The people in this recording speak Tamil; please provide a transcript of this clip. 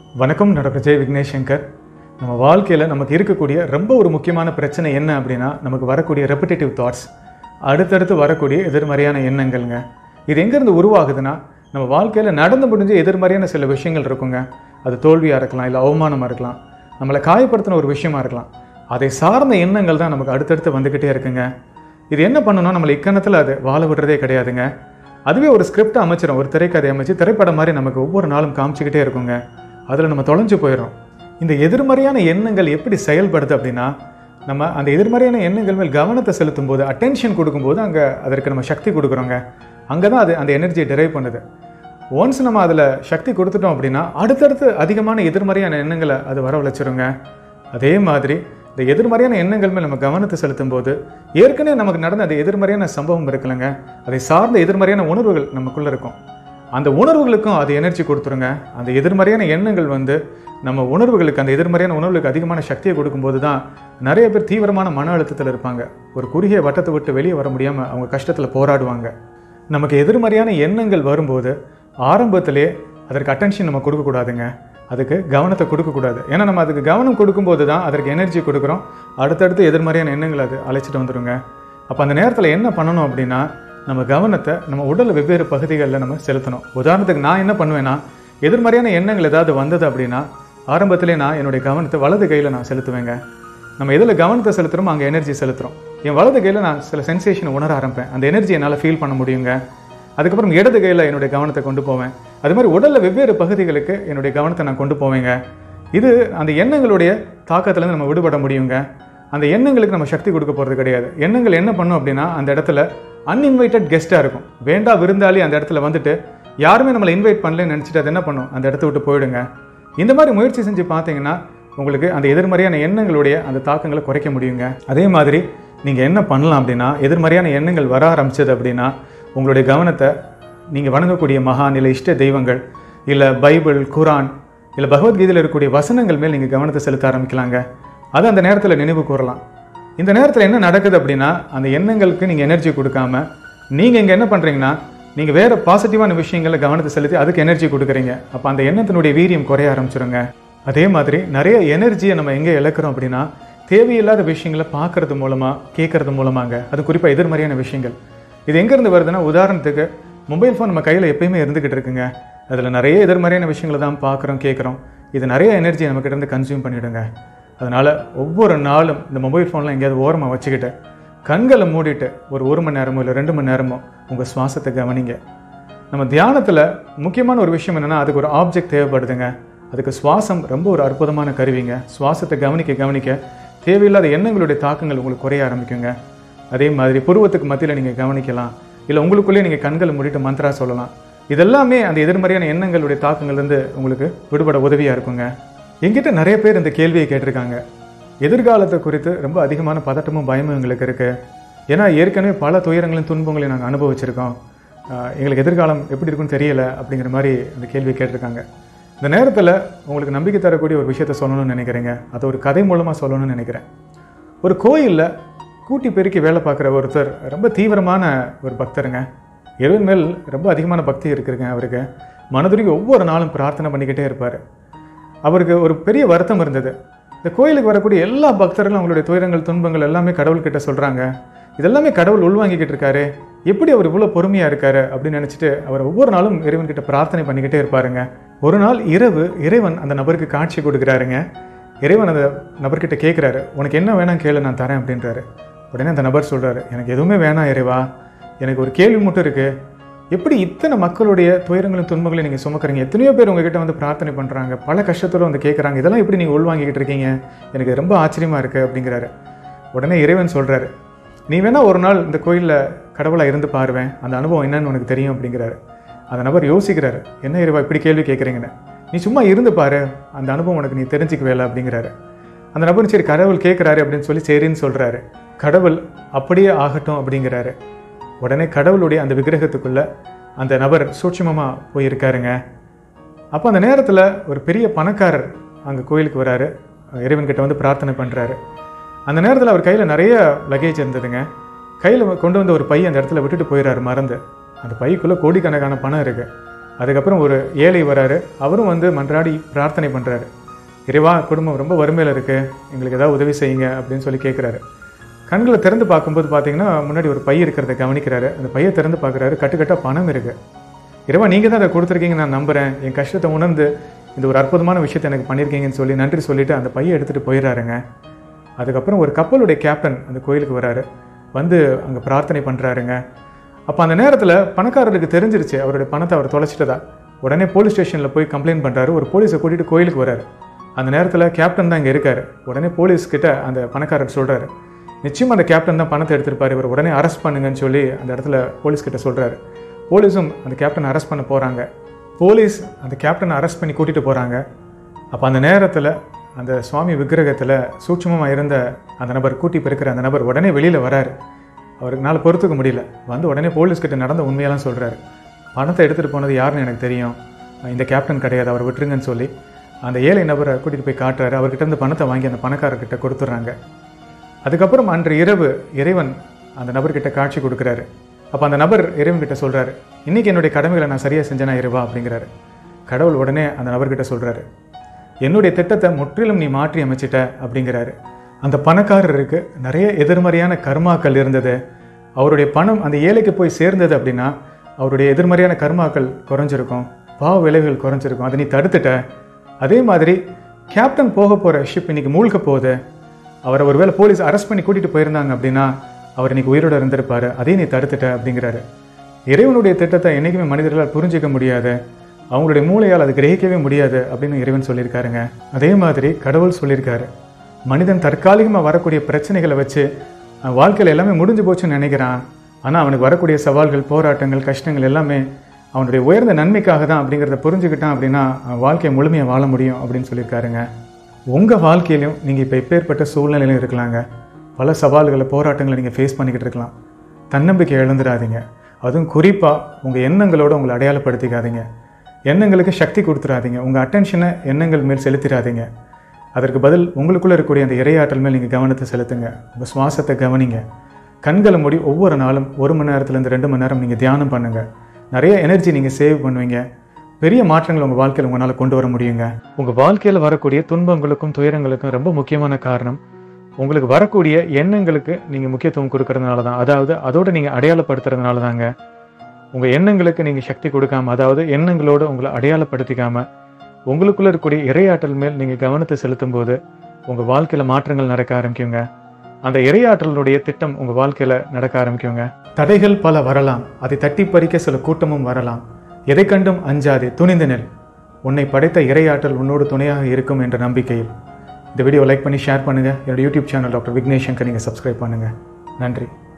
வணக்கம் டாக்டர் ஜெய் விக்னேஷ் சங்கர் நம்ம வாழ்க்கையில் நமக்கு இருக்கக்கூடிய ரொம்ப ஒரு முக்கியமான பிரச்சனை என்ன அப்படின்னா நமக்கு வரக்கூடிய ரெப்பிட்டேட்டிவ் தாட்ஸ் அடுத்தடுத்து வரக்கூடிய எதிர்மறையான எண்ணங்கள்ங்க இது எங்கேருந்து உருவாகுதுன்னா நம்ம வாழ்க்கையில் நடந்து முடிஞ்ச எதிர்மறையான சில விஷயங்கள் இருக்குங்க அது தோல்வியாக இருக்கலாம் இல்லை அவமானமாக இருக்கலாம் நம்மளை காயப்படுத்தின ஒரு விஷயமா இருக்கலாம் அதை சார்ந்த எண்ணங்கள் தான் நமக்கு அடுத்தடுத்து வந்துக்கிட்டே இருக்குங்க இது என்ன பண்ணணும் நம்மளை இக்கணத்தில் அது வாழ விடுறதே கிடையாதுங்க அதுவே ஒரு ஸ்கிரிப்ட் அமைச்சிடும் ஒரு திரைக்கதை அமைச்சு திரைப்படம் மாதிரி நமக்கு ஒவ்வொரு நாளும் காமிச்சிக்கிட்டே இருக்குங்க அதில் நம்ம தொலைஞ்சு போயிடும் இந்த எதிர்மறையான எண்ணங்கள் எப்படி செயல்படுது அப்படின்னா நம்ம அந்த எதிர்மறையான எண்ணங்கள் மேல் கவனத்தை செலுத்தும் போது அட்டென்ஷன் கொடுக்கும்போது அங்கே அதற்கு நம்ம சக்தி கொடுக்குறோங்க அங்கே தான் அது அந்த எனர்ஜியை டெரைவ் பண்ணுது ஒன்ஸ் நம்ம அதில் சக்தி கொடுத்துட்டோம் அப்படின்னா அடுத்தடுத்து அதிகமான எதிர்மறையான எண்ணங்களை அது வரவழைச்சிருங்க அதே மாதிரி இந்த எதிர்மறையான எண்ணங்கள் மேல் நம்ம கவனத்தை செலுத்தும் போது ஏற்கனவே நமக்கு நடந்த அந்த எதிர்மறையான சம்பவம் இருக்குல்லங்க அதை சார்ந்த எதிர்மறையான உணர்வுகள் நமக்குள்ளே இருக்கும் அந்த உணர்வுகளுக்கும் அது எனர்ஜி கொடுத்துருங்க அந்த எதிர்மறையான எண்ணங்கள் வந்து நம்ம உணர்வுகளுக்கு அந்த எதிர்மறையான உணர்வுகளுக்கு அதிகமான சக்தியை கொடுக்கும்போது தான் நிறைய பேர் தீவிரமான மன அழுத்தத்தில் இருப்பாங்க ஒரு குறுகிய வட்டத்தை விட்டு வெளியே வர முடியாமல் அவங்க கஷ்டத்தில் போராடுவாங்க நமக்கு எதிர்மறையான எண்ணங்கள் வரும்போது ஆரம்பத்திலே அதற்கு அட்டென்ஷன் நம்ம கொடுக்கக்கூடாதுங்க அதுக்கு கவனத்தை கொடுக்கக்கூடாது ஏன்னா நம்ம அதுக்கு கவனம் கொடுக்கும்போது தான் அதற்கு எனர்ஜி கொடுக்குறோம் அடுத்தடுத்து எதிர்மறையான எண்ணங்கள் அது அழைச்சிட்டு வந்துடுங்க அப்போ அந்த நேரத்தில் என்ன பண்ணணும் அப்படின்னா நம்ம கவனத்தை நம்ம உடல் வெவ்வேறு பகுதிகளில் நம்ம செலுத்தணும் உதாரணத்துக்கு நான் என்ன பண்ணுவேன்னா எதிர்மறையான எண்ணங்கள் ஏதாவது வந்தது அப்படின்னா ஆரம்பத்திலே நான் என்னுடைய கவனத்தை வலது கையில் நான் செலுத்துவேங்க நம்ம எதில் கவனத்தை செலுத்துகிறோமோ அங்கே எனர்ஜி செலுத்துகிறோம் என் வலது கையில் நான் சில சென்சேஷனை உணர ஆரம்பிப்பேன் அந்த எனர்ஜி என்னால் ஃபீல் பண்ண முடியுங்க அதுக்கப்புறம் இடது கையில் என்னுடைய கவனத்தை கொண்டு போவேன் அது மாதிரி உடலில் வெவ்வேறு பகுதிகளுக்கு என்னுடைய கவனத்தை நான் கொண்டு போவேங்க இது அந்த எண்ணங்களுடைய தாக்கத்துலேருந்து நம்ம விடுபட முடியுங்க அந்த எண்ணங்களுக்கு நம்ம சக்தி கொடுக்க போகிறது கிடையாது எண்ணங்கள் என்ன பண்ணும் அப்படின்னா அந்த இடத்துல அன்இன்வைட்டட் கெஸ்ட்டாக இருக்கும் வேண்டா விருந்தாளி அந்த இடத்துல வந்துட்டு யாருமே நம்மளை இன்வைட் பண்ணலன்னு நினச்சிட்டு அது என்ன பண்ணும் அந்த இடத்த விட்டு போயிடுங்க இந்த மாதிரி முயற்சி செஞ்சு பார்த்தீங்கன்னா உங்களுக்கு அந்த எதிர்மறையான எண்ணங்களுடைய அந்த தாக்கங்களை குறைக்க முடியுங்க அதே மாதிரி நீங்கள் என்ன பண்ணலாம் அப்படின்னா எதிர்மறையான எண்ணங்கள் வர ஆரம்பிச்சது அப்படின்னா உங்களுடைய கவனத்தை நீங்கள் வணங்கக்கூடிய மகான் இல்லை இஷ்ட தெய்வங்கள் இல்லை பைபிள் குரான் இல்லை பகவத்கீதையில் இருக்கக்கூடிய வசனங்கள் மேல் நீங்கள் கவனத்தை செலுத்த ஆரம்பிக்கலாங்க அது அந்த நேரத்தில் நினைவு கூறலாம் இந்த நேரத்தில் என்ன நடக்குது அப்படின்னா அந்த எண்ணங்களுக்கு நீங்கள் எனர்ஜி கொடுக்காம நீங்கள் இங்கே என்ன பண்ணுறீங்கன்னா நீங்கள் வேறு பாசிட்டிவான விஷயங்களில் கவனத்தை செலுத்தி அதுக்கு எனர்ஜி கொடுக்குறீங்க அப்போ அந்த எண்ணத்தினுடைய வீரியம் குறைய ஆரம்பிச்சிருங்க அதே மாதிரி நிறைய எனர்ஜியை நம்ம எங்கே இழக்கிறோம் அப்படின்னா தேவையில்லாத விஷயங்களை பார்க்கறது மூலமாக கேட்கறது மூலமாங்க அது குறிப்பாக எதிர்மறையான விஷயங்கள் இது எங்கேருந்து வருதுன்னா உதாரணத்துக்கு மொபைல் ஃபோன் நம்ம கையில் எப்பயுமே இருந்துக்கிட்டு இருக்குங்க அதில் நிறைய எதிர்மறையான விஷயங்களை தான் பார்க்குறோம் கேட்குறோம் இது நிறைய எனர்ஜி நம்மக்கிட்ட இருந்து கன்சியூம் பண்ணிவிடுங்க அதனால் ஒவ்வொரு நாளும் இந்த மொபைல் ஃபோன்லாம் எங்கேயாவது ஓரமாக வச்சுக்கிட்டு கண்களை மூடிட்டு ஒரு ஒரு மணி நேரமோ இல்லை ரெண்டு மணி நேரமோ உங்கள் சுவாசத்தை கவனிங்க நம்ம தியானத்தில் முக்கியமான ஒரு விஷயம் என்னென்னா அதுக்கு ஒரு ஆப்ஜெக்ட் தேவைப்படுதுங்க அதுக்கு சுவாசம் ரொம்ப ஒரு அற்புதமான கருவிங்க சுவாசத்தை கவனிக்க கவனிக்க தேவையில்லாத எண்ணங்களுடைய தாக்கங்கள் உங்களுக்கு குறைய ஆரம்பிக்குங்க அதே மாதிரி புருவத்துக்கு மத்தியில் நீங்கள் கவனிக்கலாம் இல்லை உங்களுக்குள்ளேயே நீங்கள் கண்களை மூடிட்டு மந்த்ரா சொல்லலாம் இதெல்லாமே அந்த எதிர்மறையான எண்ணங்களுடைய தாக்கங்கள்லேருந்து உங்களுக்கு விடுபட உதவியாக இருக்குங்க எங்கிட்ட நிறைய பேர் இந்த கேள்வியை கேட்டிருக்காங்க எதிர்காலத்தை குறித்து ரொம்ப அதிகமான பதட்டமும் பயமும் எங்களுக்கு இருக்குது ஏன்னா ஏற்கனவே பல துயரங்களையும் துன்பங்களையும் நாங்கள் அனுபவிச்சிருக்கோம் ஆஹ் எங்களுக்கு எதிர்காலம் எப்படி இருக்குன்னு தெரியல அப்படிங்கிற மாதிரி அந்த கேள்வி கேட்டிருக்காங்க இந்த நேரத்தில் உங்களுக்கு நம்பிக்கை தரக்கூடிய ஒரு விஷயத்த சொல்லணும்னு நினைக்கிறேங்க அதை ஒரு கதை மூலமாக சொல்லணும்னு நினைக்கிறேன் ஒரு கோயிலில் கூட்டி பெருக்கி வேலை பார்க்குற ஒருத்தர் ரொம்ப தீவிரமான ஒரு பக்தருங்க இறைவன் மேல் ரொம்ப அதிகமான பக்தி இருக்குதுங்க அவருக்கு மனதுருகி ஒவ்வொரு நாளும் பிரார்த்தனை பண்ணிக்கிட்டே இருப்பார் அவருக்கு ஒரு பெரிய வருத்தம் இருந்தது இந்த கோயிலுக்கு வரக்கூடிய எல்லா பக்தர்களும் அவங்களுடைய துயரங்கள் துன்பங்கள் எல்லாமே கடவுள்கிட்ட சொல்கிறாங்க இதெல்லாமே கடவுள் உள்வாங்கிக்கிட்டு இருக்காரு எப்படி அவர் இவ்வளோ பொறுமையாக இருக்காரு அப்படின்னு நினச்சிட்டு அவர் ஒவ்வொரு நாளும் இறைவன்கிட்ட பிரார்த்தனை பண்ணிக்கிட்டே இருப்பாருங்க ஒரு நாள் இரவு இறைவன் அந்த நபருக்கு காட்சி கொடுக்குறாருங்க இறைவன் அந்த நபர்கிட்ட கேட்குறாரு உனக்கு என்ன வேணாம் கேளு நான் தரேன் அப்படின்றாரு உடனே அந்த நபர் சொல்கிறாரு எனக்கு எதுவுமே வேணாம் இறைவா எனக்கு ஒரு கேள்வி மட்டும் இருக்குது எப்படி இத்தனை மக்களுடைய துயரங்களும் துன்பங்களையும் நீங்கள் சுமக்கிறீங்க எத்தனையோ பேர் உங்ககிட்ட வந்து பிரார்த்தனை பண்ணுறாங்க பல கஷ்டத்தோடு வந்து கேட்குறாங்க இதெல்லாம் எப்படி நீங்கள் உள்வாங்கிக்கிட்டு இருக்கீங்க எனக்கு ரொம்ப ஆச்சரியமாக இருக்குது அப்படிங்கிறாரு உடனே இறைவன் சொல்கிறாரு நீ வேணால் ஒரு நாள் இந்த கோயிலில் கடவுளாக இருந்து பாருவேன் அந்த அனுபவம் என்னன்னு உனக்கு தெரியும் அப்படிங்கிறாரு அந்த நபர் யோசிக்கிறாரு என்ன இறைவா இப்படி கேள்வி கேட்குறீங்கன்னு நீ சும்மா இருந்து பாரு அந்த அனுபவம் உனக்கு நீ தெரிஞ்சுக்கவேல அப்படிங்கிறாரு அந்த நபர் சரி கடவுள் கேட்குறாரு அப்படின்னு சொல்லி சரின்னு சொல்கிறாரு கடவுள் அப்படியே ஆகட்டும் அப்படிங்கிறாரு உடனே கடவுளுடைய அந்த விக்கிரகத்துக்குள்ள அந்த நபர் சூட்சமமாக போயிருக்காருங்க அப்போ அந்த நேரத்தில் ஒரு பெரிய பணக்காரர் அங்கே கோயிலுக்கு வராரு இறைவன்கிட்ட வந்து பிரார்த்தனை பண்ணுறாரு அந்த நேரத்தில் அவர் கையில் நிறைய லக்கேஜ் இருந்ததுங்க கையில் கொண்டு வந்து ஒரு பை அந்த இடத்துல விட்டுட்டு போயிடுறாரு மறந்து அந்த பைக்குள்ளே கோடிக்கணக்கான பணம் இருக்குது அதுக்கப்புறம் ஒரு ஏழை வராரு அவரும் வந்து மன்றாடி பிரார்த்தனை பண்ணுறாரு இறைவா குடும்பம் ரொம்ப வறுமையில் இருக்குது எங்களுக்கு ஏதாவது உதவி செய்யுங்க அப்படின்னு சொல்லி கேட்குறாரு கண்களை திறந்து பார்க்கும்போது பார்த்தீங்கன்னா முன்னாடி ஒரு பை இருக்கிறத கவனிக்கிறாரு அந்த பையை திறந்து பார்க்குறாரு கட்டுக்கட்டாக பணம் இருக்குது இறைவா நீங்கள் தான் அதை கொடுத்துருக்கீங்க நான் நம்புகிறேன் என் கஷ்டத்தை உணர்ந்து இந்த ஒரு அற்புதமான விஷயத்தை எனக்கு பண்ணியிருக்கீங்கன்னு சொல்லி நன்றி சொல்லிட்டு அந்த பையை எடுத்துகிட்டு போயிடுறாருங்க அதுக்கப்புறம் ஒரு கப்பலுடைய கேப்டன் அந்த கோயிலுக்கு வராரு வந்து அங்கே பிரார்த்தனை பண்ணுறாருங்க அப்போ அந்த நேரத்தில் பணக்காரருக்கு தெரிஞ்சிருச்சு அவருடைய பணத்தை அவர் தொலைச்சிட்டதா உடனே போலீஸ் ஸ்டேஷனில் போய் கம்ப்ளைண்ட் பண்ணுறாரு ஒரு போலீஸை கூட்டிகிட்டு கோயிலுக்கு வராரு அந்த நேரத்தில் கேப்டன் தான் இங்கே இருக்காரு உடனே போலீஸ் கிட்ட அந்த பணக்காரர் சொல்கிறாரு நிச்சயம் அந்த கேப்டன் தான் பணத்தை எடுத்திருப்பாரு இவர் உடனே அரெஸ்ட் பண்ணுங்கன்னு சொல்லி அந்த இடத்துல போலீஸ் கிட்ட சொல்கிறாரு போலீஸும் அந்த கேப்டன் அரெஸ்ட் பண்ண போகிறாங்க போலீஸ் அந்த கேப்டனை அரெஸ்ட் பண்ணி கூட்டிகிட்டு போகிறாங்க அப்போ அந்த நேரத்தில் அந்த சுவாமி விக்கிரகத்தில் சூட்சமமாக இருந்த அந்த நபர் கூட்டி பெருக்கிற அந்த நபர் உடனே வெளியில் வராரு அவருக்குனால பொறுத்துக்க முடியல வந்து உடனே போலீஸ் கிட்ட நடந்த உண்மையெல்லாம் சொல்கிறாரு பணத்தை எடுத்துகிட்டு போனது யாருன்னு எனக்கு தெரியும் இந்த கேப்டன் கிடையாது அவர் விட்டுருங்கன்னு சொல்லி அந்த ஏழை நபரை கூட்டிகிட்டு போய் காட்டுறாரு அவர்கிட்ட இருந்து பணத்தை வாங்கி அந்த பணக்காரர்கிட்ட கொடுத்துட்றாங்க அதுக்கப்புறம் அன்று இரவு இறைவன் அந்த நபர்கிட்ட காட்சி கொடுக்குறாரு அப்போ அந்த நபர் இறைவன் கிட்ட சொல்கிறாரு இன்றைக்கி என்னுடைய கடமைகளை நான் சரியாக செஞ்சேனா இறைவா அப்படிங்கிறாரு கடவுள் உடனே அந்த நபர்கிட்ட சொல்கிறாரு என்னுடைய திட்டத்தை முற்றிலும் நீ மாற்றி அமைச்சிட்ட அப்படிங்கிறாரு அந்த பணக்காரருக்கு நிறைய எதிர்மறையான கர்மாக்கள் இருந்தது அவருடைய பணம் அந்த ஏழைக்கு போய் சேர்ந்தது அப்படின்னா அவருடைய எதிர்மறையான கர்மாக்கள் குறைஞ்சிருக்கும் பாவ விளைவுகள் குறைஞ்சிருக்கும் அதை நீ தடுத்துட்ட அதே மாதிரி கேப்டன் போக போகிற ஷிப் இன்னைக்கு மூழ்க போகுது அவரை ஒருவேளை போலீஸ் அரெஸ்ட் பண்ணி கூட்டிகிட்டு போயிருந்தாங்க அப்படின்னா அவர் இன்னைக்கு உயிரோட இருந்திருப்பாரு அதையும் நீ தடுத்துட்ட அப்படிங்கிறாரு இறைவனுடைய திட்டத்தை என்றைக்குமே மனிதர்களால் புரிஞ்சிக்க முடியாது அவங்களுடைய மூளையால் அது கிரகிக்கவே முடியாது அப்படின்னு இறைவன் சொல்லியிருக்காருங்க அதே மாதிரி கடவுள் சொல்லியிருக்காரு மனிதன் தற்காலிகமாக வரக்கூடிய பிரச்சனைகளை வச்சு அவன் வாழ்க்கையில் எல்லாமே முடிஞ்சு போச்சுன்னு நினைக்கிறான் ஆனால் அவனுக்கு வரக்கூடிய சவால்கள் போராட்டங்கள் கஷ்டங்கள் எல்லாமே அவனுடைய உயர்ந்த நன்மைக்காக தான் அப்படிங்கிறத புரிஞ்சுக்கிட்டான் அப்படின்னா அவன் வாழ்க்கையை முழுமையாக வாழ முடியும் அப்படின்னு சொல்லியிருக்காருங்க உங்கள் வாழ்க்கையிலையும் நீங்கள் இப்போ எப்பேற்பட்ட சூழ்நிலையிலும் இருக்கலாங்க பல சவால்களை போராட்டங்களை நீங்கள் ஃபேஸ் பண்ணிக்கிட்டு இருக்கலாம் தன்னம்பிக்கை இழந்துடாதீங்க அதுவும் குறிப்பாக உங்கள் எண்ணங்களோட உங்களை அடையாளப்படுத்திக்காதீங்க எண்ணங்களுக்கு சக்தி கொடுத்துடாதீங்க உங்கள் அட்டென்ஷனை எண்ணங்கள் மேல் செலுத்திடாதீங்க அதற்கு பதில் உங்களுக்குள்ளே இருக்கக்கூடிய அந்த இரையாற்றல் மேல் நீங்கள் கவனத்தை செலுத்துங்க உங்கள் சுவாசத்தை கவனிங்க கண்களை மூடி ஒவ்வொரு நாளும் ஒரு மணி நேரத்துலேருந்து ரெண்டு மணி நேரம் நீங்கள் தியானம் பண்ணுங்கள் நிறைய எனர்ஜி நீங்கள் சேவ் பண்ணுவீங்க பெரிய மாற்றங்கள் உங்கள் வாழ்க்கையில் உங்களால் கொண்டு வர முடியுங்க உங்கள் வாழ்க்கையில் வரக்கூடிய துன்பங்களுக்கும் துயரங்களுக்கும் ரொம்ப முக்கியமான காரணம் உங்களுக்கு வரக்கூடிய எண்ணங்களுக்கு நீங்கள் முக்கியத்துவம் கொடுக்கறதுனால தான் அதாவது அதோடு நீங்கள் அடையாளப்படுத்துறதுனால தாங்க உங்கள் எண்ணங்களுக்கு நீங்கள் சக்தி கொடுக்காம அதாவது எண்ணங்களோடு உங்களை அடையாளப்படுத்திக்காம உங்களுக்குள்ள இருக்கக்கூடிய இரையாற்றல் மேல் நீங்கள் கவனத்தை செலுத்தும் போது உங்கள் வாழ்க்கையில் மாற்றங்கள் நடக்க ஆரம்பிக்குங்க அந்த இரையாற்றலுடைய திட்டம் உங்கள் வாழ்க்கையில் நடக்க ஆரம்பிக்குங்க தடைகள் பல வரலாம் அதை தட்டி பறிக்க சில கூட்டமும் வரலாம் எதை கண்டும் அஞ்சாதே துணிந்து நெல் உன்னை படைத்த இரையாற்றல் உன்னோடு துணையாக இருக்கும் என்ற நம்பிக்கையில் இந்த வீடியோ லைக் பண்ணி ஷேர் பண்ணுங்கள் என்னோட YouTube channel doctor Vignesh Shankar நீங்கள் சப்ஸ்கிரைப் பண்ணுங்கள் நன்றி